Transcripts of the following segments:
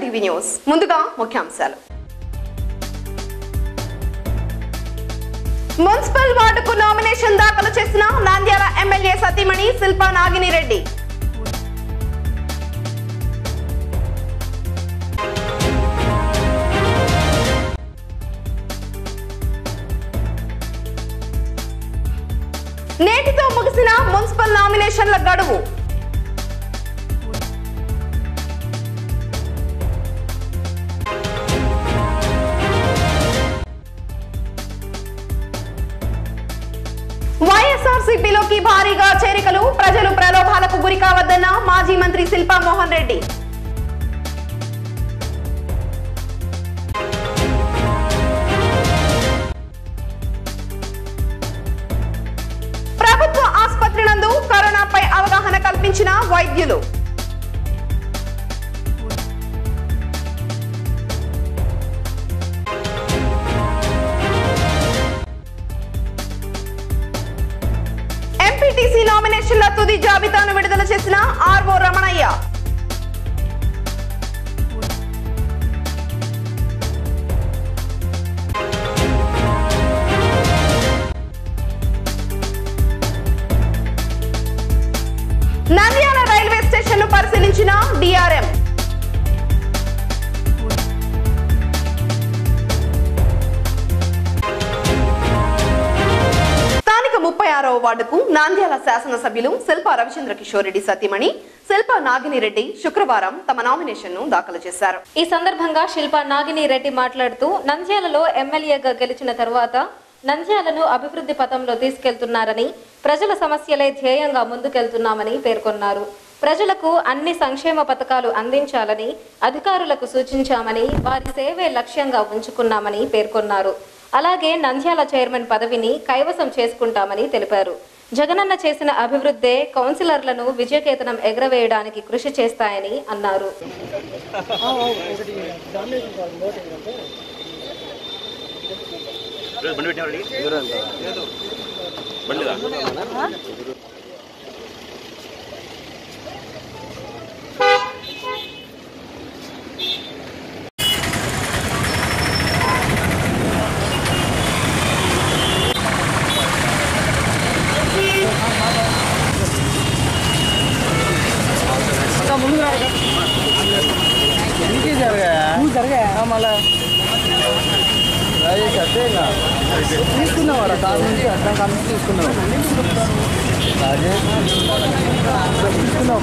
TV news ముందుగా ముఖ్యాంశాలు municipal వార్డుకు నామినేషన్ దాఖలు చేసిన నంద్యాల ఎమ్మెల్యే సతీమణి శిల్పా నాగినిరెడ్డి నేటితో ముగిసిన మున్సిపల్ నామినేషన్ల గడువు వైఎస్ఆర్సీపీలోకి భారీగా చేరికలు ప్రజలు ప్రలోభాలకు గురి కావద్దన్న మాజీ మంత్రి శిల్పా మోహన్ రెడ్డి ప్రభుత్వ ఆసుపత్రి నందు కరోనాపై అవగాహన కల్పించిన వైద్యులు ఎంపీటీసీ నామినేషన్ల తుది జాబితాను విడుదల చేసిన RO Ramanaiah Nandyal railway station ను పరిశీలించిన డిఆర్ఎం స్థానిక ముప్పై ఆరవ వార్డుకు నాంద్యాల శాసనసభ్యులు శిల్పా రవిచంద్ర కిషోర్ రెడ్డి సతీమణి శిల్పా నాగినిరెడ్డి శుక్రవారం తమ నామినేషన్ ను దాఖలు చేశారు ఈ సందర్భంగా శిల్పా నాగిని రెడ్డి మాట్లాడుతూ నంద్యాలలో ఎమ్మెల్యేగా గెలిచిన తరువాత నంద్యాలను అభివృద్ధి పథంలో తీసుకెళ్తున్నారని ప్రజల సమస్యలే ధ్యేయంగా ముందుకెళ్తున్నామని పేర్కొన్నారు ప్రజలకు అన్ని సంక్షేమ పథకాలు అందించాలని అధికారులకు సూచించామని వారి సేవే లక్ష్యంగా ఉంచుకున్నామని పేర్కొన్నారు అలాగే నంద్యాల చైర్మన్ పదవిని కైవసం చేసుకుంటామని తెలిపారు జగనన్న చేసిన అభివృద్ధే కౌన్సిలర్లను విజయకేతనం ఎగరవేయడానికి కృషి చేస్తాయని అన్నారు బండి పెట్టినవాడి బండిదా ఇంకే జరగా నువ్వు జరగా మళ్ళా రాజేష్ అట్టే ఇంకా తీసుకున్నావారా కాదు నుంచి అట్లా కలిసి తీసుకున్నావు రాజేష్ తీసుకున్నావు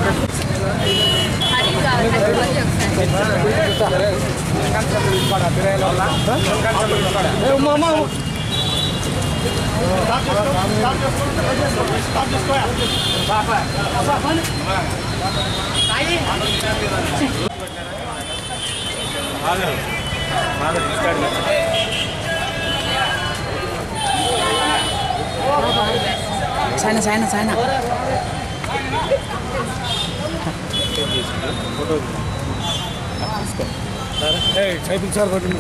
సైనా సైనా సైనా సైకిల్ సార్ కొట్టింది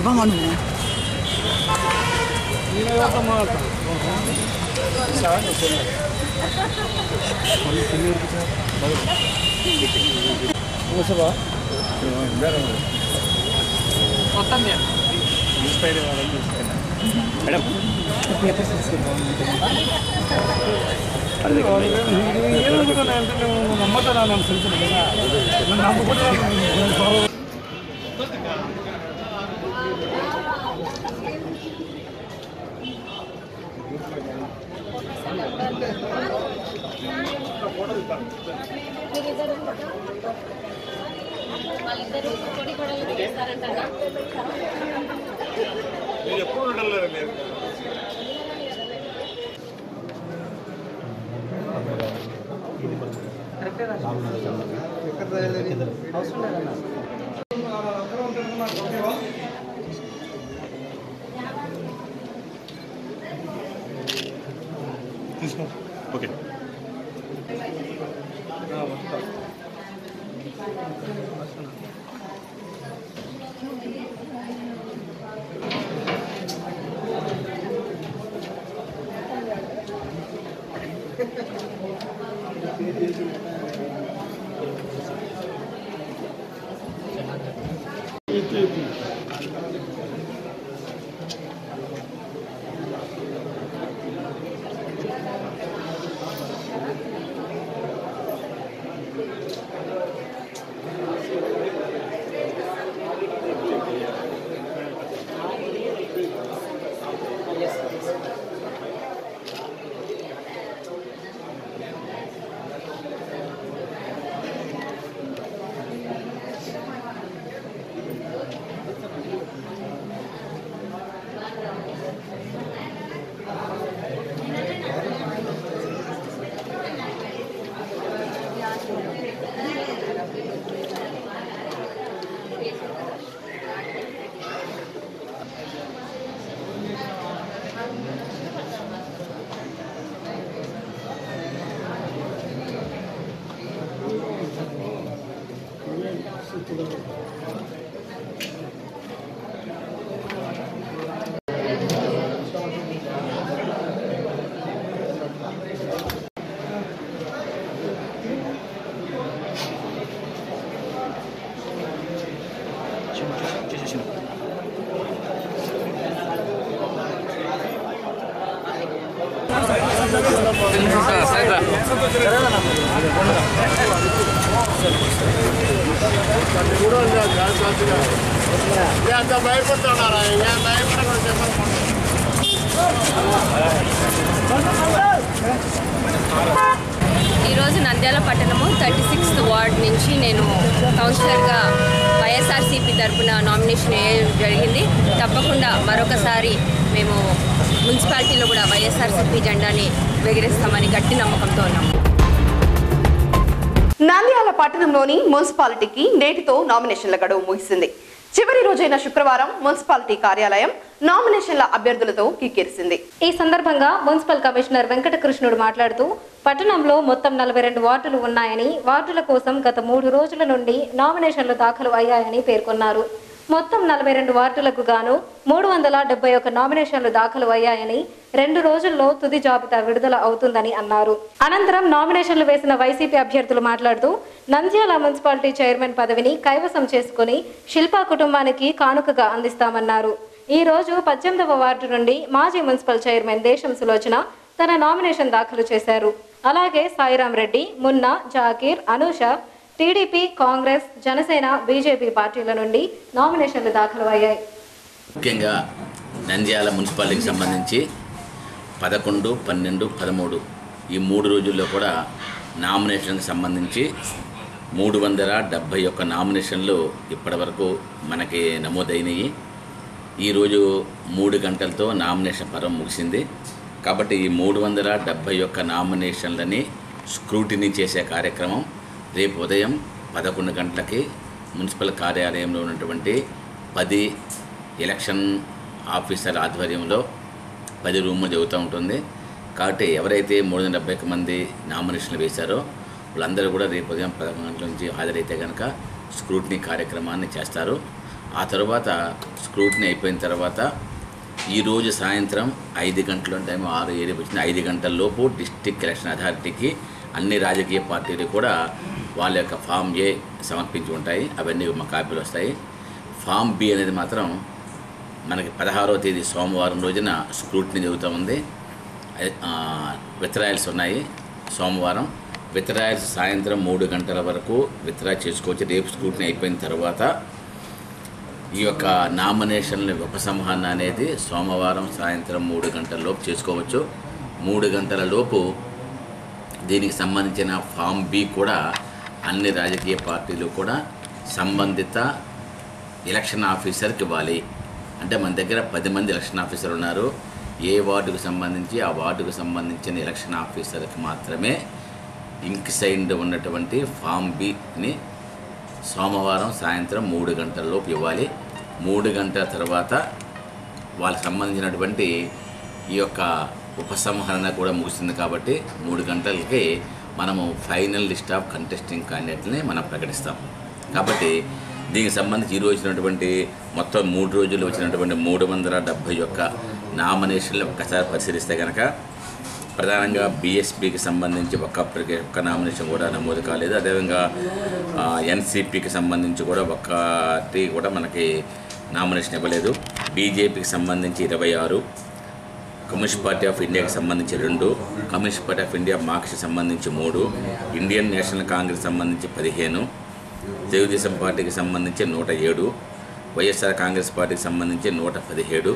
మేడం నమ్మతాను నన్ను తెలుసు కదా నమ్ముకుంటున్నాను ఓకే ఈరోజు నంద్యాల పట్టణము థర్టీ సిక్స్త్ వార్డ్ నుంచి నేను కౌన్సిలర్గా వైఎస్ఆర్సీపీ తరఫున నామినేషన్ వేయడం జరిగింది తప్పకుండా మరొకసారి మేము మున్సిపాలిటీలో కూడా వైఎస్ఆర్సీపీ జెండాని ఎగిరేస్తామని గట్టి నమ్మకంతో ఉన్నాము నంద్యాల పట్టణంలోని మున్సిపాలిటీకి నేటితో నామినేషన్ల గడువు ముగిసింది చివరి రోజైన శుక్రవారం మున్సిపాలిటీ కార్యాలయం నామినేషన్ల అభ్యర్థులతో కిక్కిరిసింది ఈ సందర్భంగా మున్సిపల్ కమిషనర్ వెంకటకృష్ణుడు మాట్లాడుతూ పట్టణంలో మొత్తం నలభై రెండు వార్డులు ఉన్నాయని వార్డుల కోసం గత మూడు రోజుల నుండి నామినేషన్లు దాఖలు అయ్యాయని పేర్కొన్నారు మొత్తం నలభై రెండు వార్డులకు గాను మూడు వందల డెబ్బై ఒక నామినేషన్లు దాఖలు అయ్యాయని రెండు రోజుల్లో తుది జాబితా విడుదల అవుతుందని అన్నారు అనంతరం నామినేషన్లు వేసిన వైసీపీ అభ్యర్థులు మాట్లాడుతూ నంద్యాల మున్సిపాలిటీ చైర్మన్ పదవిని కైవసం చేసుకుని శిల్పా కుటుంబానికి కానుకగా అందిస్తామన్నారు ఈ రోజు పద్దెనిమిదవ వార్డు నుండి మాజీ మున్సిపల్ చైర్మన్ దేశం సులోచన తన నామినేషన్ దాఖలు చేశారు అలాగే సాయిరాం రెడ్డి మున్నా జాకీర్ అనూష టీడీపీ కాంగ్రెస్ జనసేన బీజేపీ పార్టీల నుండి నామినేషన్లు దాఖలు అయ్యాయి ముఖ్యంగా నంద్యాల మున్సిపాలిటీకి సంబంధించి పదకొండు పన్నెండు పదమూడు ఈ మూడు రోజుల్లో కూడా నామినేషన్కి సంబంధించి మూడు వందల డెబ్భై ఒక్క నామినేషన్లు ఇప్పటివరకు మనకి నమోదైనవి ఈరోజు మూడు గంటలతో నామినేషన్ పరం ముగిసింది కాబట్టి ఈ మూడు వందల డెబ్భై ఒక్క నామినేషన్లని స్క్రూటినీ చేసే కార్యక్రమం రేపు ఉదయం పదకొండు గంటలకి మున్సిపల్ కార్యాలయంలో ఉన్నటువంటి పది ఎలక్షన్ ఆఫీసర్ ఆధ్వర్యంలో పది రూములు జరుగుతూ ఉంటుంది కాబట్టి ఎవరైతే మూడు వందల డెబ్బై ఒక్క మంది నామినేషన్లు వేశారో వాళ్ళందరూ కూడా రేపు ఉదయం పదకొండు గంటల నుంచి హాజరైతే కనుక స్క్రూటినీ కార్యక్రమాన్ని చేస్తారు ఆ తర్వాత స్క్రూటినీ అయిపోయిన తర్వాత ఈరోజు సాయంత్రం ఐదు గంటల టైం ఆరు ఏడు వచ్చిన ఐదు గంటల లోపు డిస్టిక్ ఎలక్షన్ అథారిటీకి అన్ని రాజకీయ పార్టీలు కూడా వాళ్ళ యొక్క ఫామ్ ఏ సమర్పించి ఉంటాయి అవన్నీ మా కాపీలు వస్తాయి ఫామ్ బి అనేది మాత్రం మనకి పదహారవ తేదీ సోమవారం రోజున స్క్రూటినీ జరుగుతూ ఉంది విత్రాయల్స్ ఉన్నాయి సోమవారం విత్రాయల్స్ సాయంత్రం మూడు గంటల వరకు విత్డ్రా చేసుకోవచ్చు రేపు స్క్రూటినీ అయిపోయిన తర్వాత ఈ యొక్క నామినేషన్ల ఉపసంహరణ అనేది సోమవారం సాయంత్రం మూడు గంటల లోపు చేసుకోవచ్చు మూడు గంటల లోపు దీనికి సంబంధించిన ఫామ్ బి కూడా అన్ని రాజకీయ పార్టీలు కూడా సంబంధిత ఎలక్షన్ ఆఫీసర్కి ఇవ్వాలి అంటే మన దగ్గర పది మంది ఎలక్షన్ ఆఫీసర్ ఉన్నారు ఏ వార్డుకు సంబంధించి ఆ వార్డుకు సంబంధించిన ఎలక్షన్ ఆఫీసర్కి మాత్రమే ఇంక్ సైన్డ్ ఉన్నటువంటి ఫామ్ బిని సోమవారం సాయంత్రం మూడు గంటల్లోపు ఇవ్వాలి మూడు గంటల తర్వాత వాళ్ళకి సంబంధించినటువంటి ఈ యొక్క ఉపసంహరణ కూడా ముగిసింది కాబట్టి మూడు గంటలకి మనము ఫైనల్ లిస్ట్ ఆఫ్ కంటెస్టింగ్ క్యాండిడేట్ని మనం ప్రకటిస్తాం కాబట్టి దీనికి సంబంధించి ఈరోజు వచ్చినటువంటి మొత్తం మూడు రోజులు వచ్చినటువంటి మూడు వందల డెబ్భై ఒక్క నామినేషన్లు ఒక్కసారి పరిశీలిస్తే కనుక ప్రధానంగా బీఎస్పీకి సంబంధించి ఒక్క అప్లికే- ఒక్క నామినేషన్ కూడా నమోదు కాలేదు అదేవిధంగా ఎన్సీపీకి సంబంధించి కూడా ఒక్కటి కూడా మనకి నామినేషన్ ఇవ్వలేదు బీజేపీకి సంబంధించి ఇరవై ఆరు కమ్యూనిస్ట్ పార్టీ ఆఫ్ ఇండియాకి సంబంధించి రెండు కమ్యూనిస్ట్ పార్టీ ఆఫ్ ఇండియా మార్క్స్కి సంబంధించి మూడు ఇండియన్ నేషనల్ కాంగ్రెస్ సంబంధించి పదిహేను తెలుగుదేశం పార్టీకి సంబంధించి నూట ఏడు వైఎస్ఆర్ కాంగ్రెస్ పార్టీకి సంబంధించి నూట పదిహేడు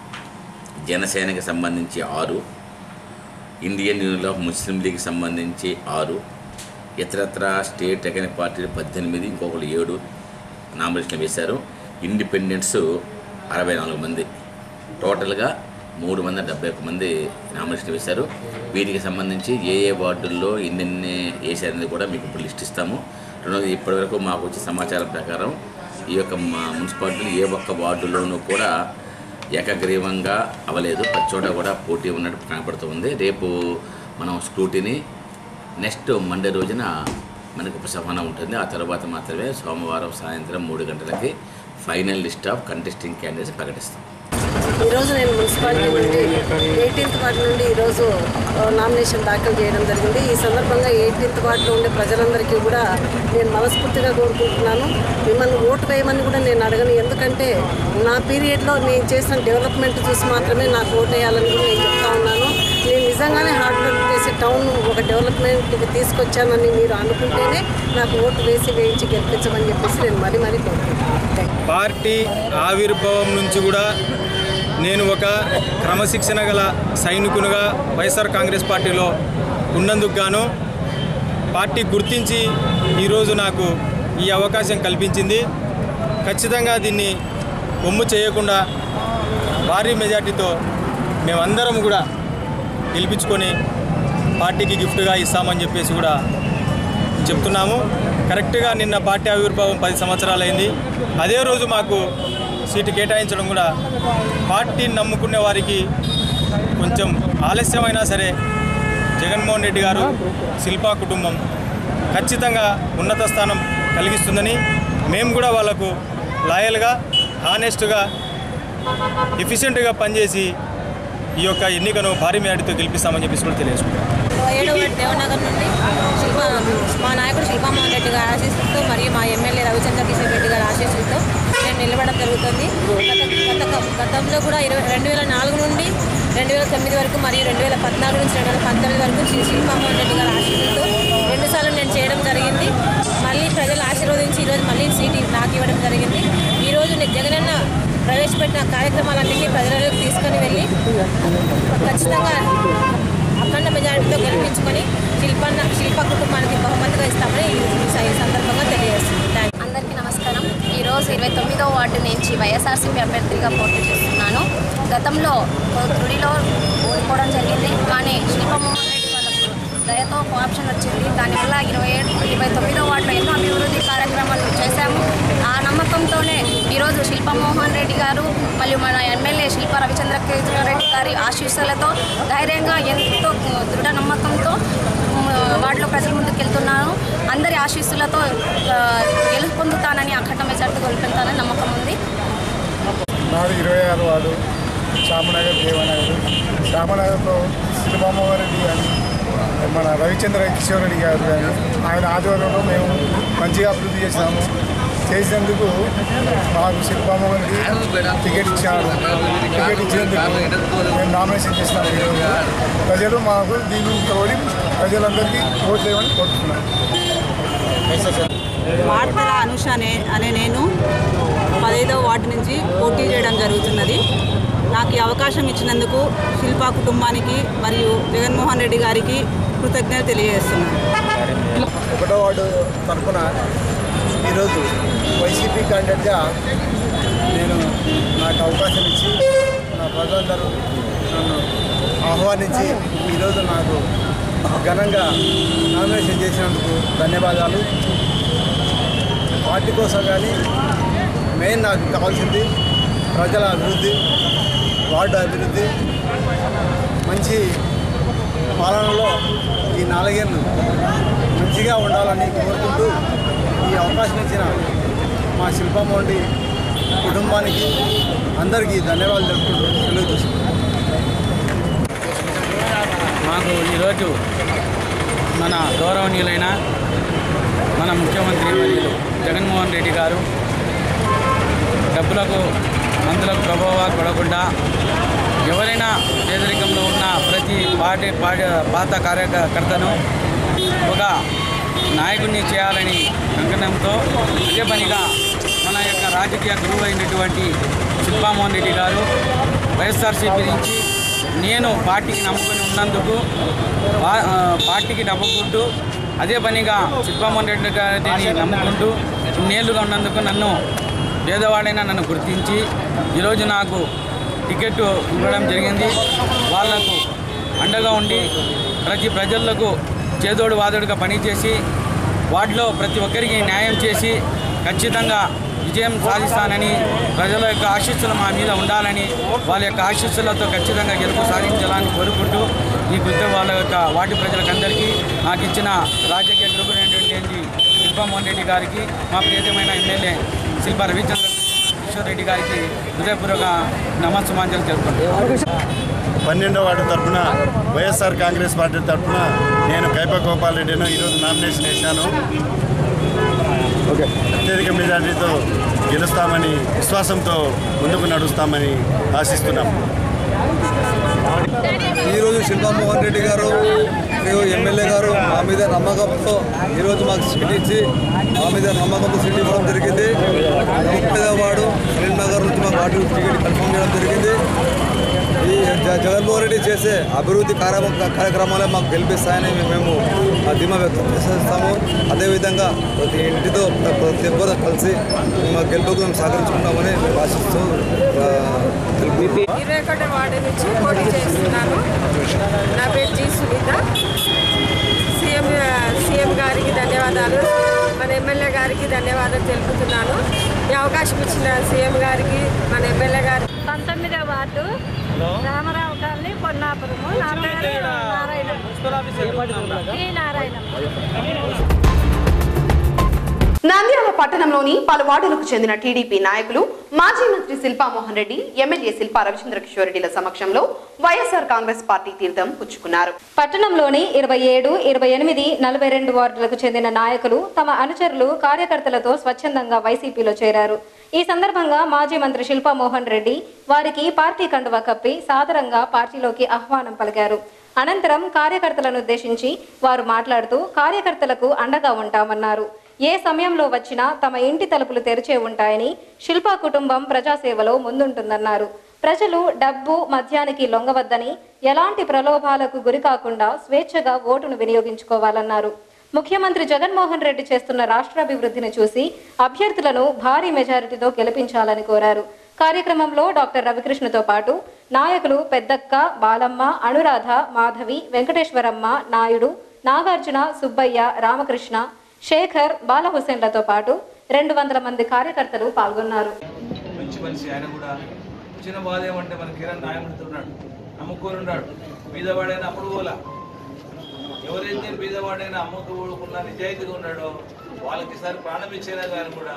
జనసేనకి సంబంధించి ఆరు Indian Union of Muslim League సంబంధించి ఆరు ఇతరత్ర స్టేట్ ఎకనిక్ పార్టీలు పద్దెనిమిది ఇంకొకరు ఏడు నామినేషన్ వేశారు ఇండిపెండెంట్స్ అరవై నాలుగు మంది టోటల్గా మూడు వందల డెబ్బై ఒక్క మంది నామినేషన్ వేశారు వీటికి సంబంధించి ఏ ఏ వార్డుల్లో ఎన్నెన్ని వేశారనేది కూడా మీకు ఇప్పుడు లిస్ట్ ఇస్తాము రెండోది ఇప్పటివరకు మాకు వచ్చే సమాచారం ప్రకారం ఈ యొక్క మా మున్సిపాలిటీలు ఏ ఒక్క వార్డులోనూ కూడా ఏకగ్రీవంగా అవ్వలేదు ప్రతి చోట కూడా పోటీ ఉన్నట్టు కనపడుతుంది రేపు మనం స్క్రూటీని నెక్స్ట్ మండే రోజున మనకు ఉపసంహరణ ఉంటుంది ఆ తర్వాత మాత్రమే సోమవారం సాయంత్రం మూడు గంటలకి final list of contesting candidates ప్రకటిస్తాం ఈరోజు నేను మున్సిపాలిటీ నుండి ఎయిటీన్త్ వార్డు నుండి ఈరోజు ఆ, నామినేషన్ దాఖలు చేయడం జరిగింది ఈ సందర్భంగా ఎయిటీన్త్ వార్డులో ఉండే ప్రజలందరికీ కూడా నేను మనస్ఫూర్తిగా కోరుకుంటున్నాను మిమ్మల్ని ఓటు వేయమని కూడా నేను అడగను ఎందుకంటే నా పీరియడ్లో నేను చేసిన డెవలప్మెంట్ చూసి మాత్రమే నాకు ఓటు వేయాలని కూడా నేను చెప్తా ఉన్నాను నేను నిజంగానే హార్డ్ వర్క్ చేసి టౌన్ ఒక డెవలప్మెంట్కి తీసుకొచ్చానని మీరు అనుకుంటేనే నాకు ఓటు వేసి వేయించి గెలిపించమని చెప్పేసి నేను మరీ మరీ కోరుకుంటున్నాను థ్యాంక్ యూ. పార్టీ ఆవిర్భావం నుంచి కూడా నేను ఒక క్రమశిక్షణ గల సైనికునిగా వైఎస్ఆర్ కాంగ్రెస్ పార్టీలో ఉన్నందుకు గాను పార్టీ గుర్తించి ఈరోజు నాకు ఈ అవకాశం కల్పించింది ఖచ్చితంగా దీన్ని ఒమ్ము చేయకుండా భారీ మెజార్టీతో మేమందరం కూడా గెలిపించుకొని పార్టీకి గిఫ్ట్గా ఇస్తామని చెప్పేసి కూడా చెప్తున్నాము కరెక్ట్గా నిన్న పార్టీ ఆవిర్భావం పది సంవత్సరాలు అయింది అదే రోజు మాకు సీటు కేటాయించడం కూడా పార్టీని నమ్ముకునే వారికి కొంచెం ఆలస్యమైనా సరే జగన్మోహన్ రెడ్డి గారు శిల్పా కుటుంబం ఖచ్చితంగా ఉన్నత స్థానం కలిగిస్తుందని మేము కూడా వాళ్ళకు లాయల్గా హానెస్ట్గా ఎఫిషియెంట్గా పనిచేసి ఈ యొక్క ఎన్నికను భారీ మేరటితో గెలిపిస్తామని చెప్పేసి కూడా తెలియజేసుకుంటాం ఏడవ దేవనగర్ నుండి శిల్ప మా నాయకుడు శిల్పామోహన్ రెడ్డి గారి ఆశీస్సులతో మరియు మా ఎమ్మెల్యే రవిచంద్ర కిషోర్ రెడ్డి గారి ఆశీస్సులతో నేను నిలబడడం జరుగుతుంది గత గత గతంలో కూడా ఇరవై రెండు వేల నాలుగు నుండి రెండు వేల తొమ్మిది వరకు మరియు రెండు వేల పద్నాలుగు నుంచి రెండు వేల పంతొమ్మిది వరకు శ్రీ శిల్పామోహన్ రెడ్డి గారి ఆశీస్సులతో రెండుసార్లు నేను చేయడం జరిగింది మళ్ళీ ప్రజలు ఆశీర్వదించి ఈరోజు మళ్ళీ సీట్ నాకు ఇవ్వడం జరిగింది ఈరోజు నేను జగనన్న ప్రవేశపెట్టిన కార్యక్రమాలన్నింటినీ ప్రజలకు తీసుకొని వెళ్ళి ఖచ్చితంగా అఖండ మెజారిటీతో గెలిపించుకొని శిల్పన్న శిల్ప కుటుంబానికి బహుమతిగా ఇస్తామని ఈ ఈ సందర్భంగా తెలియజేస్తుంది అందరికీ నమస్కారం ఈరోజు ఇరవై తొమ్మిదో వార్డు నుంచి వైఎస్ఆర్సీపీ అభ్యర్థిగా పోటీ చేస్తున్నాను గతంలో తుడిలో ఓడిపోవడం జరిగింది కానీ శిల్పమోహన్ రెడ్డి వాళ్ళకు దయతో ఆప్షన్ వచ్చింది దానివల్ల ఇరవై ఏడు ఇరవై తొమ్మిదో వార్డులో ఎన్నో అభివృద్ధి కార్యక్రమాలు చేశాము ఆ నమ్మకంతోనే ఈరోజు శిల్పమోహన్ రెడ్డి గారు మరియు మన ఎమ్మెల్యే శిల్ప రవిచంద్ర రెడ్డి గారి ఆశీస్సులతో ధైర్యంగా ఎంతో దృఢ నమ్మకంతో వాటిలో ప్రజల ముందుకు వెళ్తున్నాను అందరి ఆశీస్సులతో ఆ, గెలుపు పొందుతానని అఖండ మెజార్టీ గెలుపెళ్తానని నమ్మకం ఉంది నాడు ఇరవై ఆరు వాడు శ్యామనగర్ దేవనగర్ శ్యామనగర్లో శిల్పామోహన్ రెడ్డి కానీ మన రవిచంద్ర కిషోర్ రెడ్డి గారు కానీ ఆయన ఆధ్వర్యంలో మేము మంచిగా అభివృద్ధి చేసినాము చేసినందుకు మాకు శిల్పామోహన్ రెడ్డి టికెట్ ఇచ్చారు టికెట్ ఇచ్చినందుకు మేము నామినేషన్ చేసినాము ఈరోజు ప్రజలు మాకు దీని తోడి ప్రజలందరికీ ఓట్లు వేయమని కోరుతున్నాం వార్తల అనుష అనే అనే నేను పదైదవ వార్డు నుంచి పోటీ చేయడం జరుగుతున్నది నాకు ఈ అవకాశం ఇచ్చినందుకు శిల్పా కుటుంబానికి మరియు జగన్మోహన్ రెడ్డి గారికి కృతజ్ఞత తెలియజేస్తున్నాను ఒకటో వార్డు తరఫున ఈరోజు వైసీపీ క్యాండిడేట్గా నేను నాకు అవకాశం ఇచ్చి నా ప్రజలందరూ నన్ను ఆహ్వానించి ఈరోజు నాకు ఘనంగా నామినేషన్ చేసినందుకు ధన్యవాదాలు పార్టీ కోసం కానీ మెయిన్ నాకు కావాల్సింది ప్రజల అభివృద్ధి వార్డు అభివృద్ధి మంచి పాలనలో ఈ నాలుగేళ్ళు మంచిగా ఉండాలని కోరుకుంటూ ఈ అవకాశం ఇచ్చిన మా శిల్పమోండి కుటుంబానికి అందరికీ ధన్యవాదాలు తెలుపుకుంటూ తెలియజేస్తున్నాను మాకు ఈరోజు మన గౌరవనీయులైన మన ముఖ్యమంత్రి వర్యులు జగన్మోహన్ రెడ్డి గారు డబ్బులకు మందులకు ప్రభావాలు పడకుండా ఎవరైనా పేదరికంలో ఉన్న ప్రతి పార్టీ పార్టీ పాత కార్యకర్తను ఒక నాయకుడిని చేయాలని కంకణంతో అదే పనిగా మన యొక్క రాజకీయ గురువు అయినటువంటి శిల్పామోహన్ రెడ్డి గారు వైఎస్ఆర్సీపీ నుంచి నేను పార్టీకి నమ్ముకొని ఉన్నందుకు పా- ఆ, పార్టీకి నమ్ముకుంటూ అదే పనిగా శిల్పామోహన్ రెడ్డి గారిని నమ్ముకుంటూ ఇన్నేళ్ళుగా ఉన్నందుకు నన్ను పేదవాడైనా నన్ను గుర్తించి ఈరోజు నాకు టికెట్ ఇవ్వడం జరిగింది వాళ్లకు అండగా ఉండి ప్రతి ప్రజలకు చేదోడు వాదోడుగా పనిచేసి వాటిలో ప్రతి ఒక్కరికి న్యాయం చేసి ఖచ్చితంగా విజయం సాధిస్తానని ప్రజల యొక్క ఆశీస్సులు మా మీద ఉండాలని వాళ్ళ యొక్క ఆశీస్సులతో ఖచ్చితంగా గెలుపు సాధించాలని కోరుకుంటూ ఈ కృత్య వాళ్ళ యొక్క వాటి ప్రజలకందరికీ నాకు ఇచ్చిన రాజకీయ గురువునైనటువంటి శిల్పామోహన్ రెడ్డి గారికి మా ప్రియతమైన ఎమ్మెల్యే శిల్ప రవిచంద్ర కిషోర్ రెడ్డి గారికి హృదయపూర్వక నమస్సుమాంజలు తెలుపుకుంటున్నాను పన్నెండవ వార్డు తరఫున వైఎస్ఆర్ కాంగ్రెస్ పార్టీ తరఫున నేను కైప గోపాల్ రెడ్డిను ఈరోజు నామినేషన్ వేశాను అత్యధిక మెజార్టీతో గెలుస్తామని విశ్వాసంతో ముందుకు నడుస్తామని ఆశిస్తున్నాం ఈరోజు శిల్పామోహన్ రెడ్డి గారు మరియు ఎమ్మెల్యే గారు మా మీద నమ్మకంతో ఈరోజు మాకు సీట్ ఇచ్చి మా మీద నమ్మకంతో సీట్ ఇవ్వడం జరిగింది ముప్పై వార్డు సలీం నగర్ నుంచి మాకు వార్డు టికెట్ కన్ఫర్మ్ చేయడం జరిగింది ఈ జ- జగన్మోహన్ రెడ్డి చేసే అభివృద్ధి కార్యక్రమ కార్యక్రమాలే మాకు గెలిపిస్తాయని మేము ఆ ధీమా వ్యక్తం చేస్తాము అదేవిధంగా ప్రతి ఇంటితో ప్ర- ప్రతి ఒక్కరు కలిసి మా గెలుపుకు మేము సహకరించుకుంటామని మేము ఆశిస్తూ ఆ, తెలుపు ఇరవై ఒకటి వార్డు నుంచి పోటీ చేస్తున్నాను నా పేరు జి సునీత సీఎం సీఎం గారికి ధన్యవాదాలు మన ఎమ్మెల్యే గారికి ధన్యవాదాలు తెలుపుతున్నాను ఈ అవకాశం ఇచ్చిన సీఎం గారికి మన ఎమ్మెల్యే గారికి పంతొమ్మిదో వార్డు రామరావు కాలనీ పొన్నాపురము నా పేరు నారాయణ ఈ నారాయణ నంద్యాల పట్టణంలోని పలు వార్డులకు చెందిన టీడీపీ నాయకులు మాజీ మంత్రి శిల్పామోహన్ రెడ్డి ఎమ్మెల్యే శిల్పా రవిచంద్ర కిషోర్ రెడ్డిల సమక్షంలో వైఎస్ఆర్ కాంగ్రెస్ పార్టీ తీర్థం పుచ్చుకున్నారు పట్టణంలోని ఇరవై ఏడు ఇరవై ఎనిమిది నలభై రెండు వార్డులకు చెందిన నాయకులు తమ అనుచరులు కార్యకర్తలతో స్వచ్ఛందంగా వైసీపీలో చేరారు ఈ సందర్భంగా మాజీ మంత్రి శిల్పా మోహన్ రెడ్డి వారికి పార్టీ కండువా కప్పి సాదరంగా పార్టీలోకి ఆహ్వానం పలికారు అనంతరం కార్యకర్తలను ఉద్దేశించి వారు మాట్లాడుతూ కార్యకర్తలకు అండగా ఉంటామన్నారు ఏ సమయంలో వచ్చినా తమ ఇంటి తలుపులు తెరిచే ఉంటాయని శిల్పా కుటుంబం ప్రజాసేవలో ముందుంటుందన్నారు ప్రజలు డబ్బు మద్యానికి లొంగవద్దని ఎలాంటి ప్రలోభాలకు గురికాకుండా స్వేచ్ఛగా ఓటును వినియోగించుకోవాలన్నారు ముఖ్యమంత్రి జగన్మోహన్ రెడ్డి చేస్తున్న రాష్ట్రాభివృద్ధిని చూసి అభ్యర్థులను భారీ మెజారిటీతో గెలిపించాలని కోరారు కార్యక్రమంలో డాక్టర్ రవికృష్ణతో పాటు నాయకులు పెద్దక్క బాలమ్మ అనురాధ మాధవి వెంకటేశ్వరమ్మ నాయుడు నాగార్జున సుబ్బయ్య రామకృష్ణ శేఖర్ బాలహుసేన్లతో పాటు రెండు వందల మంది కార్యకర్తలు పాల్గొన్నారు మంచి మనిషి ఆయన కూడా చిన్న బాధ ఏమంటే మన కిరణ్ నాయకుడితో ఉన్నాడు నమ్ముకొని ఉన్నాడు బీదవాడైనా అప్పుడు పోలా ఎవరైతే బీదవాడైనా అమ్మకు ఊడుకున్న నిజాయితీగా ఉన్నాడో వాళ్ళకి ఈసారి ప్రాణం ఇచ్చేనా కానీ కూడా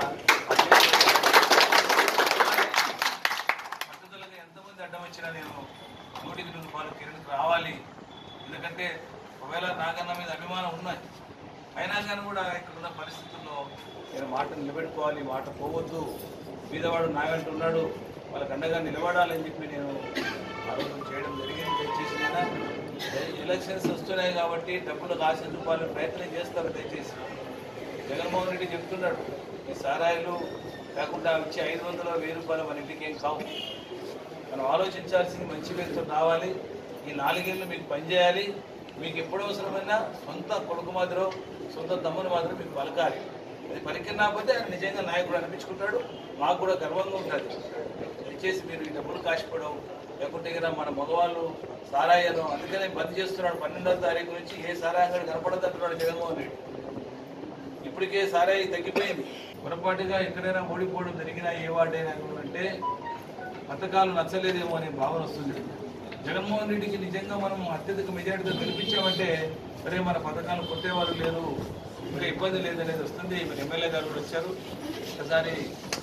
పట్టుదలగా ఎంతమంది అడ్డం వచ్చినా నేను నూటికి నూరు రూపాయలు కిరణ్కి రావాలి ఎందుకంటే ఒకవేళ నాకన్నా మీద అభిమానం ఉన్నాయి అయినా కానీ కూడా ఇక్కడ ఉన్న పరిస్థితుల్లో నేను మాట నిలబెట్టుకోవాలి మాట పోవద్దు బీదవాడు నాగంటూ ఉన్నాడు వాళ్ళకి అండగా నిలబడాలని చెప్పి నేను ఆలోచన చేయడం జరిగింది దయచేసి నేను ఎలక్షన్స్ వస్తున్నాయి కాబట్టి డబ్బులు ఆశ రూపాయలు ప్రయత్నం చేస్తారు దయచేసి జగన్మోహన్ రెడ్డి చెప్తున్నాడు ఈ సారాయిలు కాకుండా వచ్చే ఐదు వందల వెయ్యి రూపాయలు మన ఇంటికి ఏం కావు మనం ఆలోచించాల్సింది మంచి వ్యక్తులు రావాలి ఈ నాలుగేళ్ళు మీకు పనిచేయాలి మీకు ఎప్పుడు అవసరమైనా సొంత కొడుకు మాదిరో సొంత తమ్ముని మాదిరో మీకు పలకాలి అది పలికినకపోతే ఆయన నిజంగా నాయకుడు అనిపించుకుంటాడు మాకు కూడా గర్వంగా ఉంటుంది దయచేసి మీరు ఈ డబ్బులు కాసిపోవడం లేకుంటే కదా మన మగవాళ్ళు సారాయ్యను అందుకనే బంద్ చేస్తున్నాడు పన్నెండవ తారీఖు నుంచి ఏ సారాయి అంగడి కనపడదంటున్నాడు జగన్మోహన్ రెడ్డి ఇప్పటికే సారాయి తగ్గిపోయింది పొరపాటుగా ఎక్కడైనా ఓడిపోవడం జరిగినా ఏ వార్డైనా కూడా అంటే పథకాలు నచ్చలేదేమో అనే భావన వస్తుంది జగన్మోహన్ రెడ్డికి నిజంగా మనం అత్యధిక మెజారిటీతో గెలిపించామంటే సరే మన పథకాలు కొట్టేవారు లేరు ఇంకా ఇబ్బంది లేదనేది వస్తుంది మన ఎమ్మెల్యే గారు కూడా వచ్చారు ఒకసారి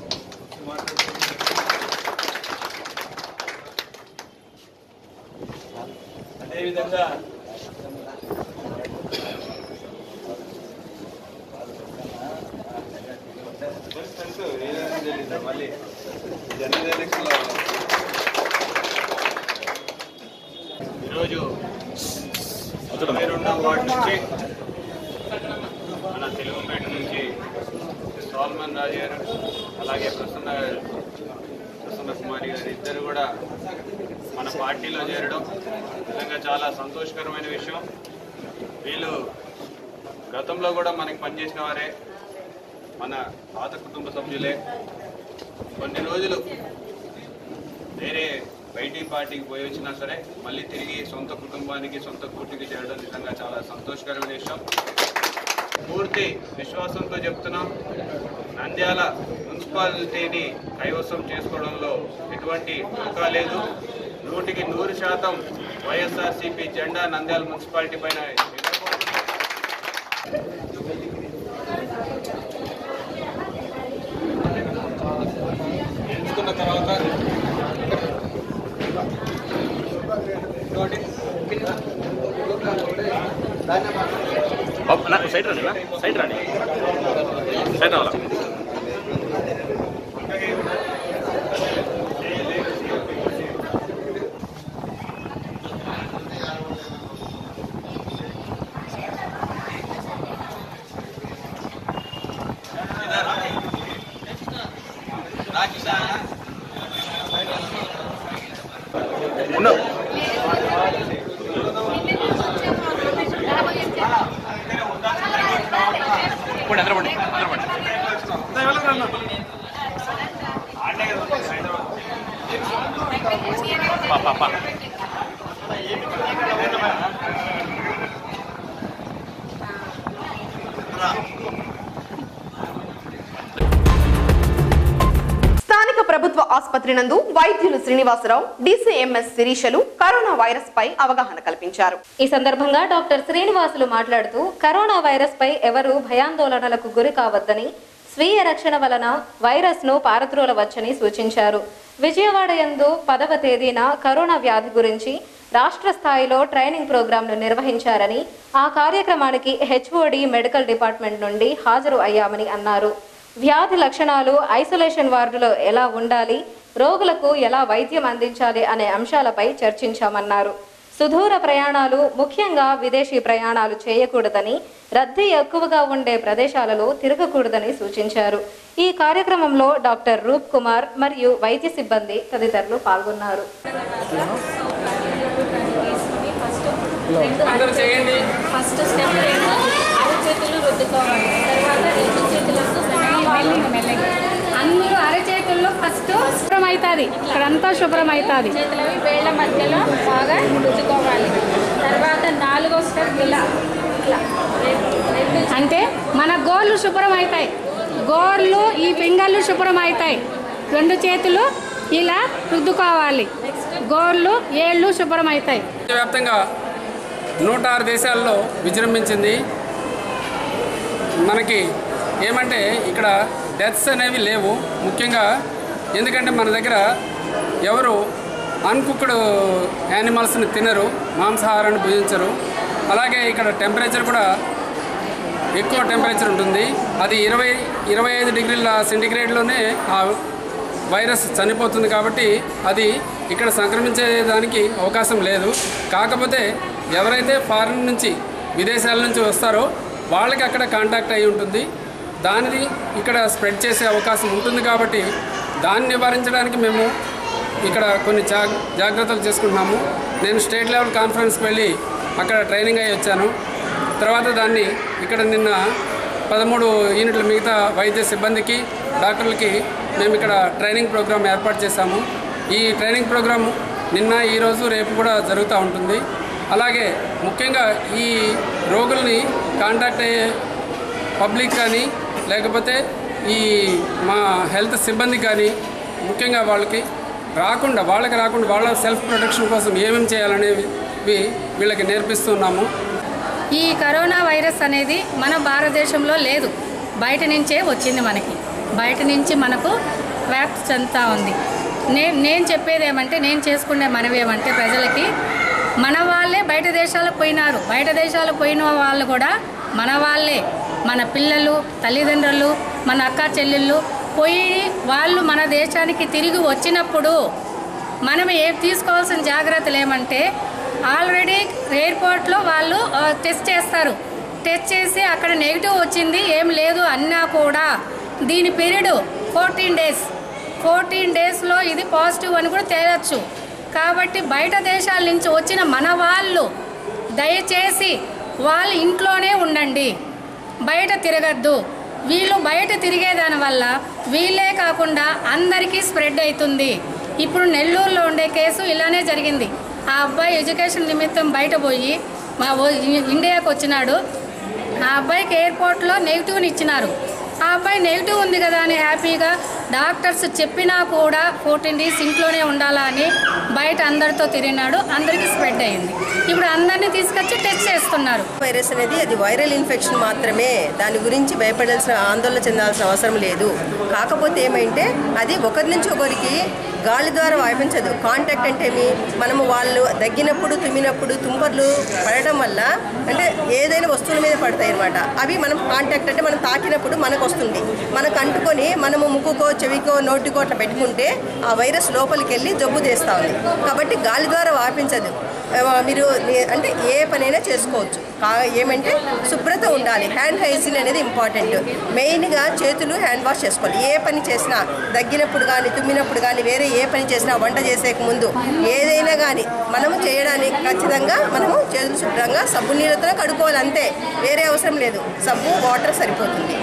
అదేవిధంగా మళ్ళీ ఈరోజు ఇరవై రెండవ వార్డు నుంచి మన తెలుగుపేట నుంచి సాల్మన్ రాజు గారు అలాగే ప్రసన్న ప్రసన్న కుమారి గారు ఇద్దరు కూడా మన పార్టీలో చేరడం నిజంగా చాలా సంతోషకరమైన విషయం వీళ్ళు గతంలో కూడా మనకి పనిచేసిన వారే మన పాత కుటుంబ సభ్యులే కొన్ని రోజులు వేరే బయటి పార్టీకి పోయి వచ్చినా సరే మళ్ళీ తిరిగి సొంత కుటుంబానికి సొంత కూటికి చేరడం నిజంగా చాలా సంతోషకరమైన విషయం పూర్తి విశ్వాసంతో చెప్తున్నాం నంద్యాల మున్సిపాలిటీని కైవసం చేసుకోవడంలో ఎటువంటి ఢోకా లేదు నూటికి నూరు శాతం వైఎస్ఆర్సీపీ జెండా నంద్యాల మున్సిపాలిటీ పైన ఎంచుకున్న తర్వాత నాకు సైడ్ రండి నా. సైడ్ రండి సైడ్ రావాలా స్థానిక ప్రభుత్వ ఆసుపత్రి నందు వైద్యులు శ్రీనివాసరావు డీసీఎంఎస్ శిరీషలు కరోనా వైరస్ పై అవగాహన కల్పించారు ఈ సందర్భంగా డాక్టర్ శ్రీనివాసులు మాట్లాడుతూ కరోనా వైరస్ పై ఎవరూ భయాందోళనలకు గురి కావద్దని స్వీయ రక్షణ వలన వైరస్ ను పారద్రోలవచ్చని సూచించారు విజయవాడ యందు పదవ తేదీన కరోనా వ్యాధి గురించి రాష్ట్ర స్థాయిలో ట్రైనింగ్ ప్రోగ్రాంను నిర్వహించారని ఆ కార్యక్రమానికి హెచ్ఓడి మెడికల్ డిపార్ట్మెంట్ నుండి హాజరు అయ్యామని అన్నారు వ్యాధి లక్షణాలు ఐసోలేషన్ వార్డులో ఎలా ఉండాలి రోగులకు ఎలా వైద్యం అందించాలి అనే అంశాలపై చర్చించామన్నారు సుదూర ప్రయాణాలు ముఖ్యంగా విదేశీ ప్రయాణాలు చేయకూడదని రద్దీ ఎక్కువగా ఉండే ప్రదేశాలలో తిరగకూడదని సూచించారు ఈ కార్యక్రమంలో డాక్టర్ రూప్ కుమార్ మరియు వైద్య సిబ్బంది తదితరులు పాల్గొన్నారు అందరూ చేయండి ఫస్ట్ స్టెప్ ఏమో అరచేతులు రుద్దుకోవాలి తర్వాత రెండు చేతులకు మెల్లిగా మెల్లగా అందరూ అరచేతుల్లో ఫస్ట్ శుభ్రం అవుతుంది ఇక్కడంతా శుభ్రం అవుతుంది చేతులవి వేళ్ళ మధ్యలో బాగా రుద్దుకోవాలి తర్వాత నాలుగో స్టెప్ ఇలా ఇట్లా అంటే మన గోళ్ళు శుభ్రం అవుతాయి గోళ్ళు ఈ ఫింగర్లు శుభ్రం అవుతాయి రెండు చేతులు ఇలా రుద్దుకోవాలి గోళ్ళు ఏళ్ళు శుభ్రం అవుతాయి వ్యాప్తంగా నూట ఆరు దేశాల్లో విజృంభించింది మనకి ఏమంటే ఇక్కడ డెత్స్ అనేవి లేవు ముఖ్యంగా ఎందుకంటే మన దగ్గర ఎవరు అన్కుక్డ్ యానిమల్స్ని తినరు మాంసాహారాన్ని భుజించరు అలాగే ఇక్కడ టెంపరేచర్ కూడా ఎక్కువ టెంపరేచర్ ఉంటుంది అది ఇరవై ఇరవై ఐదు డిగ్రీల సెంటిగ్రేడ్లోనే ఆ వైరస్ చనిపోతుంది కాబట్టి అది ఇక్కడ సంక్రమించేదానికి అవకాశం లేదు కాకపోతే ఎవరైతే ఫారిన్ నుంచి విదేశాల నుంచి వస్తారో వాళ్ళకి అక్కడ కాంటాక్ట్ అయి ఉంటుంది దానిది ఇక్కడ స్ప్రెడ్ చేసే అవకాశం ఉంటుంది కాబట్టి దాన్ని నివారించడానికి మేము ఇక్కడ కొన్ని జా జాగ్రత్తలు చేసుకుంటున్నాము నేను స్టేట్ లెవెల్ కాన్ఫరెన్స్కి వెళ్ళి అక్కడ ట్రైనింగ్ అయ్యి వచ్చాను తర్వాత దాన్ని ఇక్కడ నిన్న పదమూడు యూనిట్ల మిగతా వైద్య సిబ్బందికి డాక్టర్లకి మేము ఇక్కడ ట్రైనింగ్ ప్రోగ్రామ్ ఏర్పాటు చేశాము ఈ ట్రైనింగ్ ప్రోగ్రామ్ నిన్న ఈరోజు రేపు కూడా జరుగుతూ ఉంటుంది అలాగే ముఖ్యంగా ఈ రోగుల్ని కాంటాక్ట్ అయ్యే పబ్లిక్ కానీ లేకపోతే ఈ మా హెల్త్ సిబ్బంది కానీ ముఖ్యంగా వాళ్ళకి రాకుండా వాళ్ళకి రాకుండా వాళ్ళ సెల్ఫ్ ప్రొటెక్షన్ కోసం ఏమేమి చేయాలనేవి వీళ్ళకి నేర్పిస్తున్నాము ఈ కరోనా వైరస్ అనేది మన భారతదేశంలో లేదు బయట నుంచే వచ్చింది మనకి బయట నుంచి మనకు వ్యాప్తి చెందుతూ ఉంది నేను నేను చెప్పేది ఏమంటే నేను చేసుకునే మనవి ఏమంటే ప్రజలకి మన వాళ్ళే బయట దేశాలకు పోయినారు బయట దేశాలకు పోయిన వాళ్ళు కూడా మన వాళ్ళే మన పిల్లలు తల్లిదండ్రులు మన అక్క చెల్లెళ్ళు పోయి వాళ్ళు మన దేశానికి తిరిగి వచ్చినప్పుడు మనం ఏం తీసుకోవాల్సిన జాగ్రత్తలు ఏమంటే ఆల్రెడీ ఎయిర్పోర్ట్లో వాళ్ళు ఆ, టెస్ట్ చేస్తారు టెస్ట్ చేసి అక్కడ నెగిటివ్ వచ్చింది ఏం లేదు అన్నా కూడా దీని పీరియడ్ ఫోర్టీన్ డేస్ ఫోర్టీన్ డేస్లో ఇది పాజిటివ్ అని కూడా తేలచ్చు కాబట్టి బయట దేశాల నుంచి వచ్చిన మన వాళ్ళు దయచేసి వాళ్ళు ఇంట్లోనే ఉండండి బయట తిరగద్దు వీళ్ళు బయట తిరిగేదాని వల్ల వీళ్ళే కాకుండా అందరికీ స్ప్రెడ్ అవుతుంది ఇప్పుడు నెల్లూరులో ఉండే కేసు ఇలానే జరిగింది ఆ అబ్బాయి ఎడ్యుకేషన్ నిమిత్తం బయట పోయి మా ఓ- ఇండియాకి వచ్చినాడు ఆ అబ్బాయికి ఎయిర్పోర్ట్లో నెగిటివ్ని ఇచ్చినారు ఆ అబ్బాయి నెగిటివ్ ఉంది కదా అని హ్యాపీగా డాక్టర్స్ చెప్పినా కూడా ఫోర్టీన్ డేస్ ఇంట్లోనే ఉండాలా అని బయట అందరితో తిరిగినాడు అందరికీ స్ప్రెడ్ అయింది ఇప్పుడు అందరినీ తీసుకొచ్చి టెస్ట్ చేస్తున్నారు వైరస్ అనేది అది వైరల్ ఇన్ఫెక్షన్ మాత్రమే దాని గురించి భయపడాల్సిన ఆందోళన చెందాల్సిన అవసరం లేదు కాకపోతే ఏమంటే అది ఒకరి నుంచి ఒకరికి గాలి ద్వారా వ్యాపించదు కాంటాక్ట్ అంటే ఏమి మనము వాళ్ళు దగ్గినప్పుడు తుమ్మినప్పుడు తుంపర్లు పడటం వల్ల అంటే ఏదైనా వస్తువుల మీద పడతాయి అనమాట అవి మనం కాంటాక్ట్ అంటే మనం తాకినప్పుడు మనకు వస్తుంది మనకు అంటుకొని మనము ముక్కుకో చెవికో నోటికో అట్లా పెట్టుకుంటే ఆ వైరస్ లోపలికి వెళ్ళి జబ్బు చేస్తూ ఉంది కాబట్టి గాలి ద్వారా వ్యాపించదు ఆ, మీరు నే- అంటే ఏ పనైనా చేసుకోవచ్చు కా ఏమంటే శుభ్రత ఉండాలి హ్యాండ్ హైజీన్ అనేది ఇంపార్టెంట్ మెయిన్గా చేతులు హ్యాండ్ వాష్ చేసుకోవాలి ఏ పని చేసినా దగ్గినప్పుడు కానీ తుమ్మినప్పుడు కానీ వేరే ఏ పని చేసినా వంట చేసేక ముందు ఏదైనా కానీ మనము చేయడానికి ఖచ్చితంగా మనము చేతులు శుభ్రంగా సబ్బు నీళ్ళతో కడుక్కోవాలి అంతే వేరే అవసరం లేదు సబ్బు వాటర్ సరిపోతుంది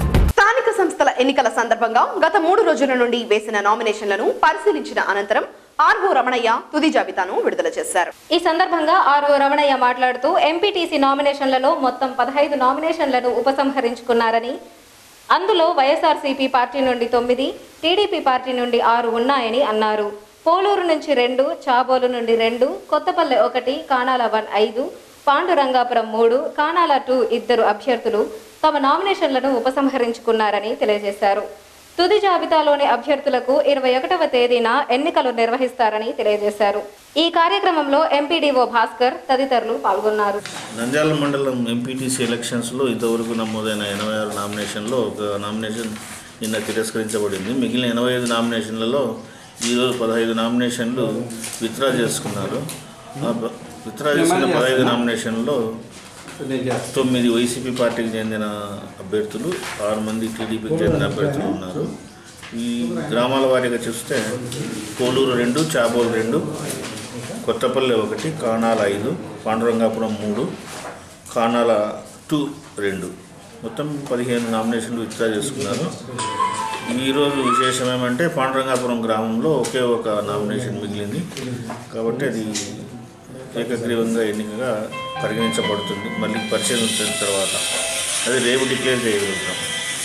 స్థానిక సంస్థల ఎన్నికల సందర్భంగా గత మూడు రోజుల నుండి వేసిన నామినేషన్లను పరిశీలించిన అనంతరం ఆర్వో రమణయ్య తుది జాబితాను విడుదల చేశారు ఈ సందర్భంగా ఆర్ఓ రమణయ్య మాట్లాడుతూ ఎంపీటీసీ నామినేషన్లలో మొత్తం పదహైదు నామినేషన్లను ఉపసంహరించుకున్నారని అందులో వైఎస్ఆర్సీపీ పార్టీ నుండి తొమ్మిది టీడీపీ పార్టీ నుండి ఆరు ఉన్నాయని అన్నారు పోలూరు నుంచి రెండు చాబోలు నుండి రెండు కొత్తపల్లె ఒకటి కానాల వన్ ఐదు పాండురంగాపురం మూడు కానాల టూ ఇద్దరు అభ్యర్థులు తమ నామినేషన్లను ఉపసంహరించుకున్నారని తెలియజేశారు తుది జాబితాలోని అభ్యర్థులకు ఇరవై ఒకటవ తేదీన ఎన్నికలు నిర్వహిస్తారని తెలియజేశారు ఈ కార్యక్రమంలో ఎంపీడీఓ భాస్కర్ తదితరులు పాల్గొన్నారు నంద్యాల మండలం ఎంపీటీసీ ఎలక్షన్స్లో ఇంతవరకు నమోదైన ఎనభై ఆరు నామినేషన్లో ఒక నామినేషన్ నిన్న తిరస్కరించబడింది మిగిలిన ఎనభై ఐదు నామినేషన్లలో ఈరోజు పదహైదు నామినేషన్లు విత్డ్రా చేసుకున్నారు ఆ ప- విత్డ్రా చేసిన పదహైదు నామినేషన్లో తొమ్మిది వైసీపీ పార్టీకి చెందిన అభ్యర్థులు ఆరు మంది టీడీపీకి చెందిన అభ్యర్థులు ఉన్నారు ఈ గ్రామాల వారీగా చూస్తే కోలూరు రెండు చాబోలు రెండు కొత్తపల్లి ఒకటి కానాల ఐదు పాండురంగాపురం మూడు కానాల టూ రెండు మొత్తం పదిహేను నామినేషన్లు విత్డ్రా చేసుకున్నారు ఈరోజు విశేషం ఏమంటే పాండురంగాపురం గ్రామంలో ఒకే ఒక నామినేషన్ మిగిలింది కాబట్టి అది ఏకగ్రీవంగా ఎన్నికగా పరిగణించబడుతుంది మళ్ళీ పరిశీలించిన తర్వాత అది రేపు డిక్లేర్ చేయగలుగుతాం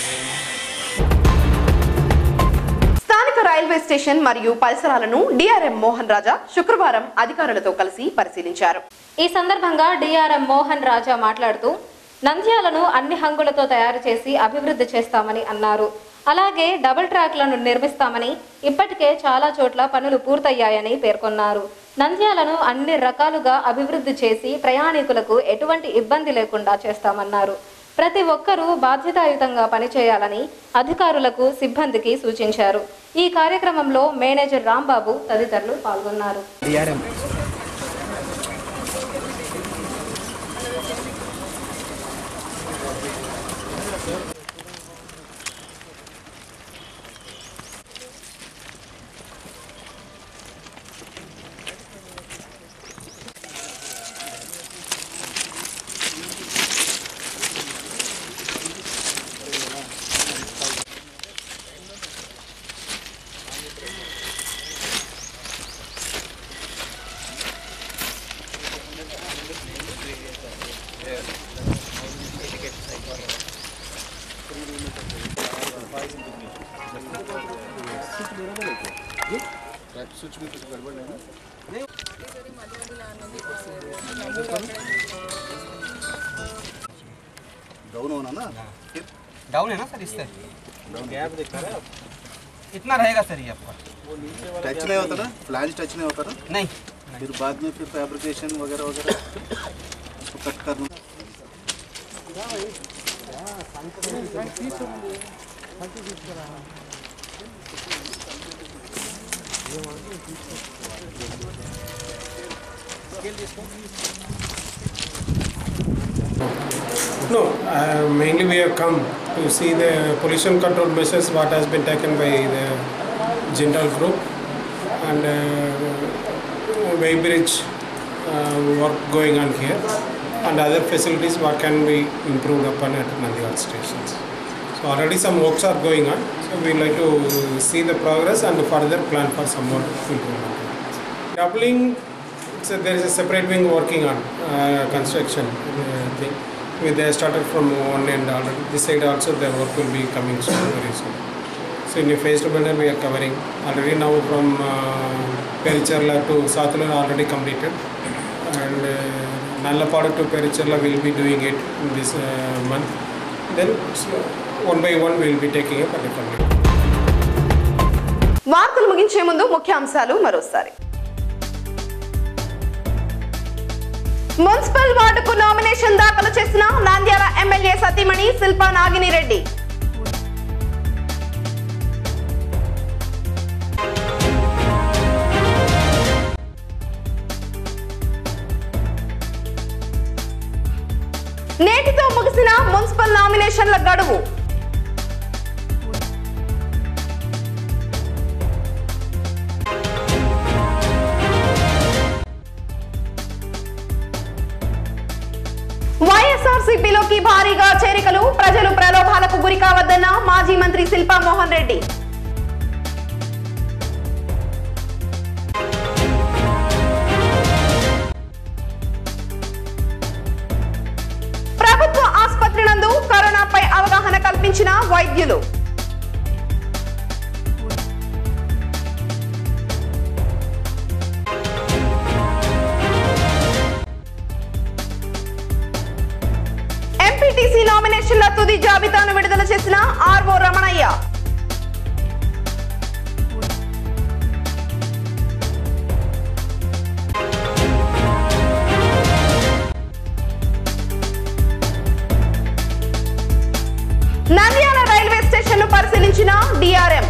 స్థానిక రైల్వే స్టేషన్ మరియు పరిసరాలను డిఆర్ఎం మోహన్ రాజా శుక్రవారం అధికారులతో కలిసి పరిశీలించారు ఈ సందర్భంగా డిఆర్ఎం మోహన్ రాజా మాట్లాడుతూ నంద్యాలను అన్ని హంగులతో తయారు చేసి అభివృద్ధి చేస్తామని అన్నారు అలాగే డబుల్ ట్రాక్లను నిర్మిస్తామని ఇప్పటికే చాలా చోట్ల పనులు పూర్తయ్యాయని పేర్కొన్నారు నంద్యాలను అన్ని రకాలుగా అభివృద్ధి చేసి ప్రయాణికులకు ఎటువంటి ఇబ్బంది లేకుండా చేస్తామన్నారు ప్రతి ఒక్కరూ బాధ్యతాయుతంగా పనిచేయాలని అధికారులకు సిబ్బందికి సూచించారు ఈ కార్యక్రమంలో మేనేజర్ రాంబాబు తదితరులు పాల్గొన్నారు डाउन होना ना डाउन है ना सर इससे गैप दिखा रहा इतना रहेगा सर ये आपका टच नहीं होता ना फ्लैंज टच नहीं होता ना नहीं फिर बाद में फिर फैब्रिकेशन वगैरह वगैरह उसको कट करना No, uh, mainly we have come to see the pollution control measures what has been taken by the Jindal Group and uh, Weybridge uh, work going on here and other facilities what can be improved upon at Nandiwal stations. So already some works are going on, so we like to see the progress and further plan for some more improvement. Doubling, so there is a separate wing working on uh, construction uh, thing. We, they started from one end already. This side also the work will be coming soon, very soon. So in a phased manner we are covering. Already now from uh, Pericharla to Satula already completed. And uh, Nallapadu to Pericharla we will be doing it in this uh, month. Then so one by one we will be taking up at a company. వార్తలు ముగించే ముందు ముఖ్యాంశాలు మరోసారి municipal వార్డుకు nomination దాఖలు చేసిన Nandyal MLA సతీమణి శిల్పా నాగినిరెడ్డి నేటితో ముగిసిన మున్సిపల్ నామినేషన్ల గడువు వైఎస్ఆర్సీపీలోకి భారీగా చేరికలు ప్రజలు ప్రలోభాలకు గురి కావద్దన్న మాజీ మంత్రి శిల్పా మోహన్ రెడ్డి ప్రకటించిన వైద్యులు ఎంపీటీసీ నామినేషన్ల తుది జాబితాను విడుదల చేసిన RO Ramanaiah Nandyal railway station ను పరిశీలించిన డిఆర్ఎం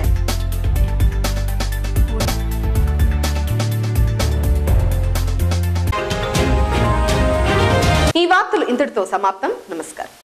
ఈ వార్తలు ఇంతటితో సమాప్తం నమస్కారం